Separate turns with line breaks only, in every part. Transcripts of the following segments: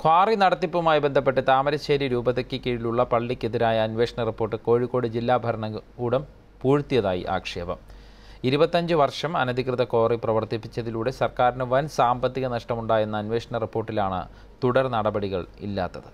quarry നടത്തിപ്പുമായി ബന്ധപ്പെട്ട് താമരശ്ശേരി രൂപതയ്ക്ക് കീഴിലുള്ള പള്ളിക്കെതിരായ അന്വേഷണ റിപ്പോർട്ട് കോഴിക്കോട് ജില്ലാ ഭരണകൂടം പൂഴ്ത്തിയതായി ആക്ഷേപം ഇരുപത്തഞ്ച് വർഷം അനധികൃത ക്വാറി പ്രവർത്തിപ്പിച്ചതിലൂടെ സർക്കാരിന് വൻ സാമ്പത്തിക നഷ്ടമുണ്ടായെന്ന അന്വേഷണ റിപ്പോർട്ടിലാണ് തുടർ നടപടികൾ ഇല്ലാത്തത്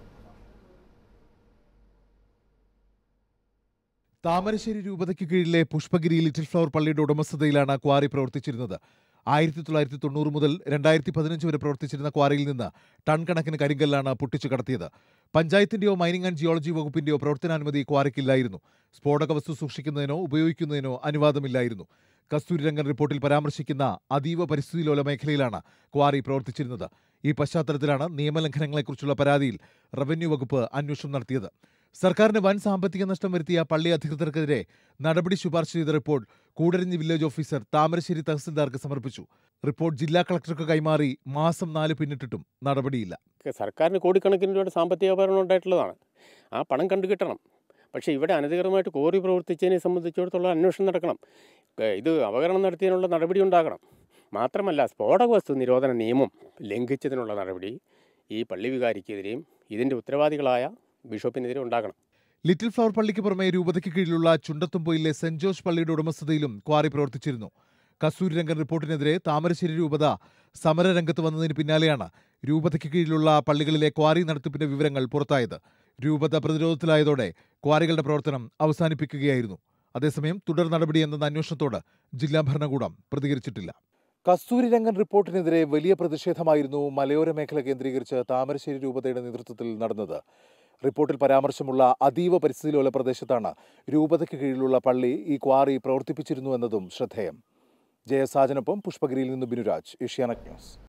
താമരശ്ശേരി രൂപതയ്ക്ക് കീഴിലെ പുഷ്പഗിരി ലിറ്റിൽ ഫ്ലവർ പള്ളിയുടെ ഉടമസ്ഥതയിലാണ് ക്വാറി പ്രവർത്തിച്ചിരുന്നത് ആയിരത്തി തൊള്ളായിരത്തി തൊണ്ണൂറ് മുതൽ രണ്ടായിരത്തി പതിനഞ്ച് വരെ പ്രവർത്തിച്ചിരുന്ന ക്വാറിയിൽ നിന്ന് ടൺ കണക്കിന് കരിങ്കല്ലാണ് പൊട്ടിച്ചു കടത്തിയത് പഞ്ചായത്തിന്റെയോ മൈനിംഗ് ആൻഡ് ജിയോളജി വകുപ്പിന്റെയോ പ്രവർത്തനാനുമതി ക്വാറിക്കില്ലായിരുന്നു സ്ഫോടക വസ്തു സൂക്ഷിക്കുന്നതിനോ ഉപയോഗിക്കുന്നതിനോ അനുവാദമില്ലായിരുന്നു കസ്തൂരിരംഗൻ റിപ്പോർട്ടിൽ പരാമർശിക്കുന്ന അതീവ പരിസ്ഥിതിലോല മേഖലയിലാണ് ക്വാറി പ്രവർത്തിച്ചിരുന്നത് ഈ പശ്ചാത്തലത്തിലാണ് നിയമലംഘനങ്ങളെക്കുറിച്ചുള്ള പരാതിയിൽ റവന്യൂ വകുപ്പ് അന്വേഷണം നടത്തിയത് സർക്കാരിന് വൻ സാമ്പത്തിക നഷ്ടം വരുത്തിയ പള്ളി അധികൃതർക്കെതിരെ നടപടി ശുപാർശ ചെയ്ത report Koodaranji village officer Thamarassery തഹസിൽദാർക്ക് സമർപ്പിച്ചു റിപ്പോർട്ട് ജില്ലാ കളക്ടർക്ക് കൈമാറി മാസം നാല് പിന്നിട്ടിട്ടും നടപടിയില്ല
സർക്കാരിന് കോടിക്കണക്കിന് രൂപയുടെ സാമ്പത്തിക അപകടം ഉണ്ടായിട്ടുള്ളതാണ് ആ പണം കണ്ടു കിട്ടണം പക്ഷേ ഇവിടെ അനധികൃതമായിട്ട് കോറി പ്രവർത്തിച്ചതിനെ സംബന്ധിച്ചിടത്തോളം അന്വേഷണം നടക്കണം ഏ, ഇത് അപകടം നടത്തിയതിനുള്ള നടപടി ഉണ്ടാകണം മാത്രമല്ല സ്ഫോടക വസ്തു നിരോധന നിയമം ലംഘിച്ചതിനുള്ള നടപടി ഈ പള്ളി വികാരിക്കെതിരെയും ഇതിൻ്റെ ഉത്തരവാദികളായ ബിഷപ്പിനെതിരെ ഉണ്ടാകണം
ലിറ്റിൽ ഫ്ലവർ പള്ളിക്ക് പുറമെ രൂപതയ്ക്ക് കീഴിലുള്ള ചുണ്ടത്തുംപൊയിലെ സെന്റ് ജോർജ് പള്ളിയുടെ ഉടമസ്ഥതയിലും ക്വാറി പ്രവർത്തിച്ചിരുന്നു കസ്തൂരിരംഗൻ റിപ്പോർട്ടിനെതിരെ താമരശ്ശേരി രൂപത സമരരംഗത്ത് വന്നതിന് പിന്നാലെയാണ് രൂപതയ്ക്ക് കീഴിലുള്ള പള്ളികളിലെ ക്വാറി നടത്തിപ്പിന്റെ വിവരങ്ങൾ പുറത്തായത് രൂപത പ്രതിരോധത്തിലായതോടെ ക്വാറികളുടെ പ്രവർത്തനം അവസാനിപ്പിക്കുകയായിരുന്നു അതേസമയം തുടർ നടപടി എന്ന അന്വേഷണത്തോട് ജില്ലാ ഭരണകൂടം പ്രതികരിച്ചിട്ടില്ല കസ്തൂരിരംഗൻ റിപ്പോർട്ടിനെതിരെ വലിയ പ്രതിഷേധമായിരുന്നു മലയോര മേഖല കേന്ദ്രീകരിച്ച് താമരശ്ശേരി രൂപതയുടെ നേതൃത്വത്തിൽ നടന്നത് റിപ്പോർട്ടിൽ പരാമർശമുള്ള അതീവ പരിസ്ഥിതിലോല പ്രദേശത്താണ് രൂപതയ്ക്ക് കീഴിലുള്ള പള്ളി ഈ ക്വാറി പ്രവർത്തിപ്പിച്ചിരുന്നു എന്നതും ശ്രദ്ധേയം ജയസാജനൊപ്പം പുഷ്പഗിരിയിൽ നിന്ന് ബിനുരാജ് ഏഷ്യാനെറ്റ് ന്യൂസ്